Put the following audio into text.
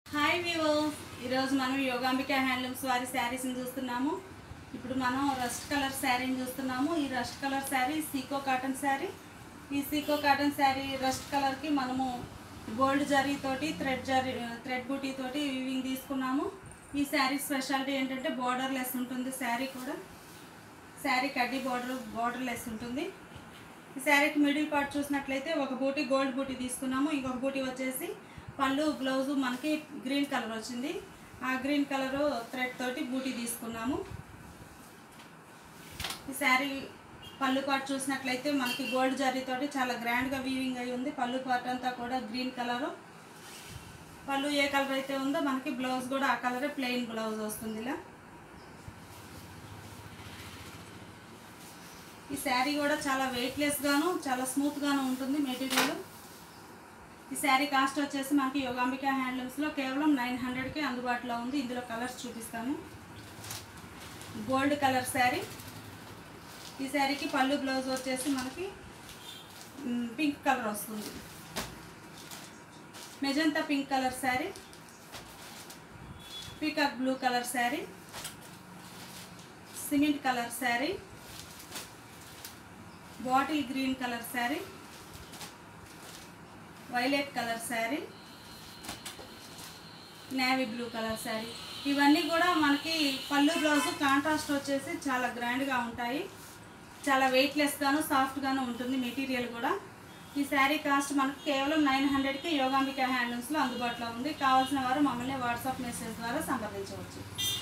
hi Vivo ఈరోజు మనం Yogambika handlooms వారి శారీస్ని చూస్తున్నాము ఇప్పుడు మనం రస్ట్ కలర్ శారీని చూస్తున్నాము ఈ రస్ట్ కలర్ శారీ సీకో కాటన్ శారీ ఈ సీకో కాటన్ శారీ రస్ట్ కలర్కి మనము గోల్డ్ జరీ తోటి థ్రెడ్ జరీ థ్రెడ్ బూటీ తోటి వివింగ్ తీసుకున్నాము ఈ శారీ స్పెషాలిటీ ఏంటంటే బార్డర్ లెస్ ఉంటుంది శారీ కూడా శారీ కడ్డీ బార్డర్ బార్డర్ లెస్ ఉంటుంది ఈ శారీకి మిడిల్ పార్ట్ చూసినట్లయితే ఒక బూటీ గోల్డ్ బూటీ తీసుకున్నాము ఇంకొక బూటీ వచ్చేసి పళ్ళు బ్లౌజు మనకి గ్రీన్ కలర్ వచ్చింది ఆ గ్రీన్ కలర్ థ్రెడ్ తోటి బూటీ తీసుకున్నాము ఈ శారీ పళ్ళు పార్ట్ చూసినట్లయితే మనకి గోల్డ్ జరీ తోటి చాలా గ్రాండ్గా వీవింగ్ అయి ఉంది పళ్ళు పార్ట్ అంతా కూడా గ్రీన్ కలరు పళ్ళు ఏ కలర్ అయితే ఉందో మనకి బ్లౌజ్ కూడా ఆ కలరే ప్లెయిన్ బ్లౌజ్ వస్తుంది ఇలా ఈ శారీ కూడా చాలా వెయిట్లెస్ గాను చాలా స్మూత్ గాను ఉంటుంది మెటీరియల్ ఈ శారీ కాస్ట్ వచ్చేసి మనకి యోగాంబిక హ్యాండ్లూమ్స్లో కేవలం నైన్ హండ్రెడ్కి అందుబాటులో ఉంది ఇందులో కలర్స్ చూపిస్తాను గోల్డ్ కలర్ శారీ ఈ శారీకి పళ్ళు బ్లౌజ్ వచ్చేసి మనకి మ్, పింక్ కలర్ వస్తుంది magenta pink colour sari peacock blue colour sari cement colour sari bottle green colour sari violet colour sari navy blue colour sari ఇవన్నీ కూడా మనకి పళ్ళు బ్లౌజ్ కాంట్రాస్ట్ వచ్చేసి చాలా గ్రాండ్గా ఉంటాయి చాలా వెయిట్లెస్గాను సాఫ్ట్గాను ఉంటుంది మెటీరియల్ కూడా ఈ శారీ కాస్ట్ మనకు కేవలం నైన్ హండ్రెడ్కి యోగాంబిక హ్యాండ్లూమ్స్లో అందుబాటులో ఉంది కావాల్సిన వారు మమ్మల్ని వాట్సాప్ మెసేజ్ ద్వారా సంప్రదించవచ్చు